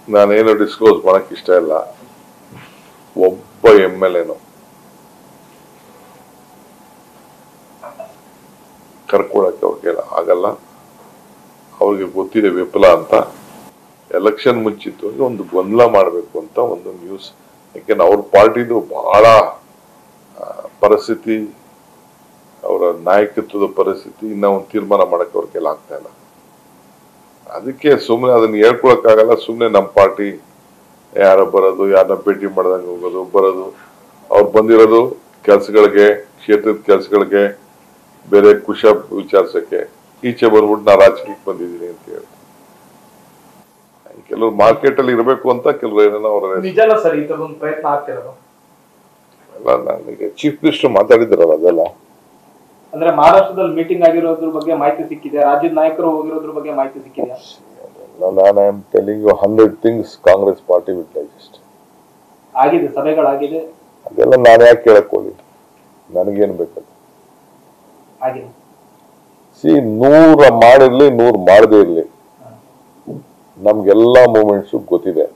ನಾನೇನು ಡಿಸ್ಕ್ಲೋಸ್ ಮಾಡಕ್ ಇಷ್ಟ ಇಲ್ಲ ಒಬ್ಬ ಎಮ್ ಎಲ್ ಎನು ಕರ್ಕೊಳಕ್ಕೆ ಅವ್ರಿಗೆ ಆಗಲ್ಲ ಅವ್ರಿಗೆ ಗೊತ್ತಿದೆ ವಿಫಲ ಅಂತ ಎಲೆಕ್ಷನ್ ಮುಂಚಿತ್ತು ಒಂದು ಗೊಂದಲ ಮಾಡಬೇಕು ಅಂತ ಒಂದು ನ್ಯೂಸ್ ಯಾಕೆಂದ್ರೆ ಅವ್ರ ಪಾರ್ಟಿದು ಬಹಳ ಆ, ಪರಿಸ್ಥಿತಿ ಅವರ ನಾಯಕತ್ವದ ಪರಿಸ್ಥಿತಿ ಇನ್ನ ಒಂದು ತೀರ್ಮಾನ ಮಾಡಕ್ಕೆ ಅವ್ರ ಕೈಲಿ ಆಗ್ತಾ ಇಲ್ಲ ಅದಕ್ಕೆ ಸುಮ್ಮನೆ ಅದನ್ನ ಹೇಳ್ಕೊಳಕ್ಕಾಗಲ್ಲ ಸುಮ್ಮನೆ ನಮ್ಮ ಪಾರ್ಟಿ ಯಾರೋ ಬರೋದು ಯಾರನ್ನ ಭೇಟಿ ಮಾಡ್ದಂಗೆ ಹೋಗೋದು ಬರೋದು ಅವ್ರು ಬಂದಿರೋದು ಕೆಲ್ಸಗಳಿಗೆ ಕ್ಷೇತ್ರದ ಕೆಲ್ಸಗಳಿಗೆ ಬೇರೆ ಕುಶ ವಿಚಾರಿಸಕ್ಕೆ ಈಚೆ ಬಂದ್ಬಿಟ್ಟು ನಾ ರಾಜಕೀಯಕ್ಕೆ ಬಂದಿದ್ದೀನಿ ಅಂತ ಹೇಳಿ ಕೆಲವರು ಮಾರ್ಕೆಟ್ ಅಲ್ಲಿ ಇರಬೇಕು ಅಂತ ಕೆಲವರು ಏನೋ ಅವರ ನಿಜನ ಸರ್ ಈ ತರದೊಂದು ಪ್ರಯತ್ನ ಆಗ್ತಿರೋದು ಎಲ್ಲ ನನಗೆ ಚೀಫ್ ಮಿನಿಸ್ಟರ್ ಮಾತಾಡಿದ್ರಲ್ಲ ಅದೆಲ್ಲ ಅಂದ್ರೆ ಮಹಾರಾಷ್ಟ್ರದಲ್ಲಿ ಮೀಟಿಂಗ್ ಆಗಿರೋದ್ರ ಬಗ್ಗೆ ಮಾಹಿತಿ ಸಿಕ್ಕಿದೆ ರಾಜ್ಯದ ನಾಯಕರು ಹೋಗಿರೋದ್ರ ಬಗ್ಗೆ ಮಾಹಿತಿ ಸಿಕ್ಕಿದೆ ನಾನು I am telling you hundred things Congress party will digest ಆಗಿದೆ ಸಭೆಗಳಾಗಿದೆ ಅದೆಲ್ಲ ನಾನು ಯಾಕೆ ಕೇಳಕ್ ಹೋಗಿ ನನಗೇನು ಬೇಕದು ಆಗಿದೆ ಸಿ ನೂರ ಮಾಡಿರ್ಲಿ ನೂರ್ ಮಾಡದೇ ಇರ್ಲಿ ನಮ್ಗೆಲ್ಲಾ ಮೂಮೆಂಟ್ಸ್ ಗೊತ್ತಿದೆ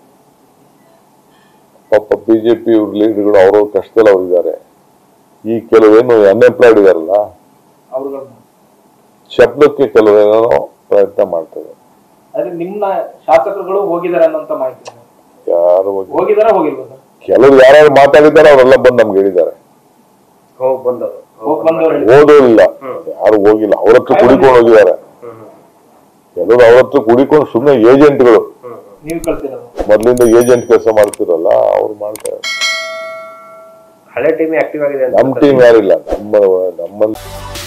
ಪಾಪ ಬಿಜೆಪಿ ಇವ್ರ ಲೀಡರ್ಗಳು ಅವ್ರವ್ರ ಕಷ್ಟದಲ್ಲಿ ಅವ್ರಿದ್ದಾರೆ ಈ ಕೆಲವೇನು ಅನ್ಎಂಪ್ಲಾಯ್ಡ್ ಇದಾರಲ್ಲ ಅವ್ರುಗಳನ್ನ ಶಬ್ದಕ್ಕೆ ಕೆಲವೇನೋ ಪ್ರಯತ್ನ ಮಾಡ್ತಾರೆ ಅದೇ ನಿಮ್ಮ ಶಾಸಕರುಗಳು ಹೋಗಿದ್ದಾರೆ ಅನ್ನೋಂತ ಮಾಹಿತಿ ಇದೆ. ಯಾರು ಹೋಗಿ- ಹೋಗಿದಾರ ಹೋಗಿಲ್ವಾ ಸರ್ ಕೆಲವ್ರು ಯಾರ್ಯಾರು ಮಾತಾಡಿದ್ದಾರೆ ಅವರೆಲ್ಲ ಬಂದು ನಮ್ಗೆ ಹೇಳಿದ್ದಾರೆ ಹೋಗ್ ಬಂದವರು ಹೋಗ್ ಬಂದವ್ರು ಹೇಳಿ ಓದೋದಿಲ್ಲ ಯಾರು ಹೋಗಿಲ್ಲ ಅವ್ರ ಹತ್ರ ಕುಡಿಕೊಂಡು ಹೋಗಿದ್ದಾರೆ ಕೆಲವರು ಅವ್ರ ಹತ್ರ ಕುಡಿಕೊಂಡು ಸುಮ್ಮನೆ ಏಜೆಂಟ್ಗಳು ನೀವು ಕಳ್ಸಿರೋದು ಮೊದ್ಲಿಂದ ಏಜೆಂಟ್ ಕೆಲಸ ಮಾಡ್ತಿರಲ್ಲ ಅವ್ರು ಮಾಡ್ತಾರೆ ಹಳೆ ಟೀಮ್ ಆಕ್ಟಿವ್ ಆಗಿದೆ ಅಂತ ನಮ್ ಟೀಮ್ ಯಾರಿಲ್ಲ ನಮ್ಮ ನಮ್ಮಲ್ಲಿ